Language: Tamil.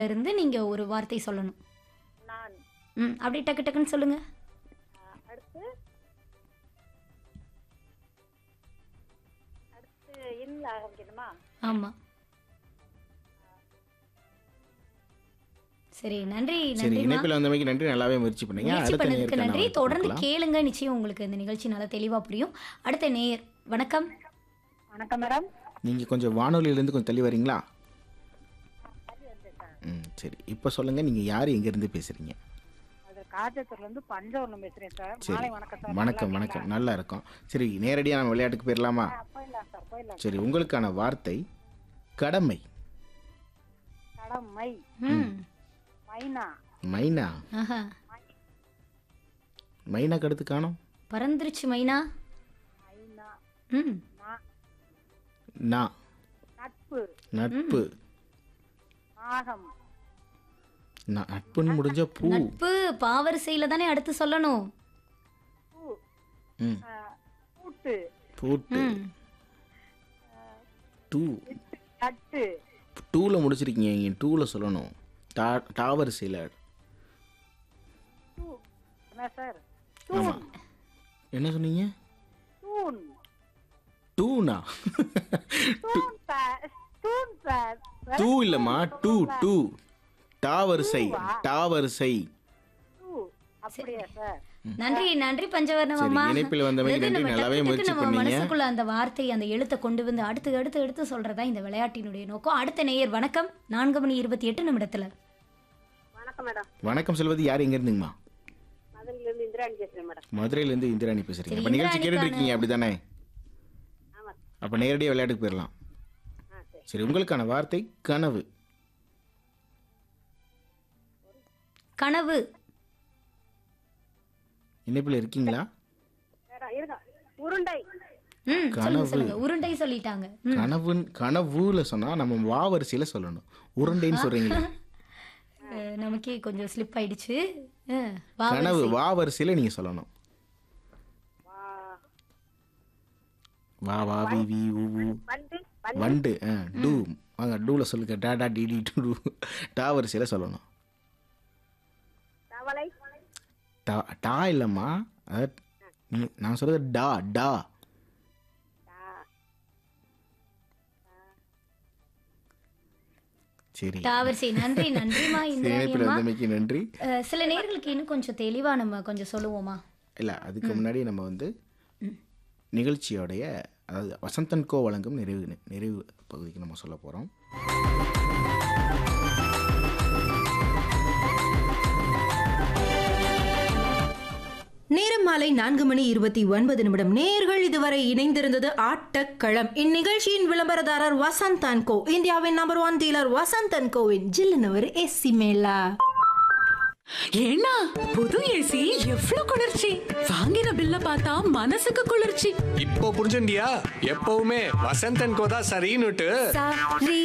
இருந்து நீங்க ஒரு வார்த்தை சொல்லணும் நான் ம் அப்படியே டக்கு டக்குன்னு சொல்லுங்க ஆ, அடுத்து அடுத்து இன்ன ஆரம்பிக்கணுமா ஆமா சரி நன்றி சரி நன்றி இணைப்பில் வந்தமைக்கு நன்றி நல்லாவே முயற்சி பண்ணீங்க முயற்சி அடுத்த பண்ணதுக்கு நேயருக்கான நன்றி வாய்ப்பு தொடர்ந்து கொடுக்கலாம். கேளுங்க நிச்சயம் உங்களுக்கு இந்த நிகழ்ச்சி நல்லா தெளிவா புரியும் அடுத்த நேயர் வணக்கம் வணக்கம் மேடம் நீங்க கொஞ்சம் வானொலியிலேருந்து கொஞ்சம் தள்ளி வரீங்களா ம் சரி இப்போ சொல்லுங்க நீங்க யார் எங்கேருந்து பேசுறீங்க அது காஜத்தூர்ல இருந்து பஞ்சவர்ணம் பேசுறேன் சார் சரி மாலை வணக்கம் சார் வணக்கம் வணக்கம் நல்லா இருக்கும் சரி நேரடியாக நம்ம விளையாட்டுக்கு போயிடலாமா ஆ, போயிடலாம் சார் போயிடலாம் சரி உங்களுக்கான வார்த்தை கடமை கடமை ம் மைனா மைனா ஆஹா மைனா கடுத்து காணோம் பறந்துருச்சு மைனா மைனா ம் நா- நா நட்பு நட்பு நாகம் ந- நட்புன்னு முடிஞ்ச பூ நட்பு பாவரிசையில தானே அடுத்து சொல்லணும் பூ ம் ஆ, பூட்டு பூட்டு ம் டூ தட்டு டூவில் முடிச்சிருக்கீங்க இங்கே டூவில் சொல்லணும் டா டாவர் சிலர் பூ என்ன சார் ஆமாம் என்ன சொன்னீங்க தூண் டூனா தூண் சார் தூண் சார் டூ இல்லைம்மா டூ டூ டாவரிசை டாவரிசை பூ அப்படியா சார் நன்றி நன்றி பஞ்சவர்ணம் சரி, அம்மா இணைப்பில் வந்தமைக்கு அதாவது நன்றி, நம்ம நல்லாவே டக்கு முயற்சி டக்குன்னு நம்ம பண்ணீங்க. மனசுக்குள்ள அந்த வார்த்தை அந்த எழுத்தை கொண்டு வந்து அடுத்து அடுத்து எடுத்து சொல்றதா இந்த விளையாட்டினுடைய நோக்கம் அடுத்த நேயர் வணக்கம் நான்கு மணி இருபத்தி எட்டு நிமிடத்துல வணக்கம் மேடம் வணக்கம் செல்வது யார் எங்க இருந்துங்கம்மா மதுரையில இருந்து இந்திராணி பேசுறேன் மேடம் மதுரையிலேருந்து இந்திராணி பேசுறீங்க சரி, அப்போ நிகழ்ச்சி இந்திராணிக்கான- கேட்டுட்டு இருக்கீங்க அப்படிதானே ஆமா அப்போ நேரடியாக விளையாட்டுக்கு போயிடலாம் ஆ சரி சரி உங்களுக்கான வார்த்தை கனவு கனவு இணைப்பில் இருக்கீங்களா வேற இருங்க உருண்டை ம் சொல்லுங்க கனவு. சொல்லுங்க உருண்டை சொல்லிட்டாங்க ம். கனவுன் கனவுல சொன்னா நம்ம வா வரிசையில சொல்லணும் உருண்டைன்னு சொல்றீங்களே அஹ், நமக்கே கொஞ்சம் ஸ்லிப் ஆயிடுச்சு அஹ், வா கனவு வா வரிசையில நீங்க சொல்லணும் வா வா வா வி வி ஊ ஊ வண்டு வண்டு வண்டு ஆ டூ வாங்க டூல சொல்லுங்க டா டா டி டி டூ டூ டா வரிசையில சொல்லணும் தவளை டா டா இல்லைம்மா அதாவது நீ- நான் சொல்றது டா டா தா- சரி டாவரிசை நன்றி நன்றிமா சரி, இந்திராணி இணைப்பில் அம்மா வந்தமைக்கு நன்றி அஹ், சில நேர்களுக்கு இன்னும் கொஞ்சம் தெளிவா நம்ம கொஞ்சம் சொல்லுவோமா இல்லை அதுக்கு முன்னாடி நம்ம வந்து நிகழ்ச்சியோடைய அதாவது வசந்தன் கோ வழங்கும் நிறைவு நிறைவு பகுதிக்கு நம்ம சொல்ல போகிறோம் நேரம் மாலை நான்கு மணி இருபத்தி ஒன்பது நிமிடம் நேர்கள் இதுவரை இணைந்திருந்தது ஆட்டக்களம் இந்நிகழ்ச்சியின் விளம்பரதாரர் வசந்த் அண்ட் கோ இந்தியாவின் number one dealer Vasanth and கோவின் ஜில்லுனவர் எஸ்சி மேலா ஏன்னா புது ஏசி எவ்வளவு குளிர்ச்சி வாங்கின பில்ல பார்த்தா மனசுக்கு குளிர்ச்சி இப்போ புரிஞ்சுண்டியா எப்பவுமே வசந்தன் கோதா சரின்னுட்டு சாரி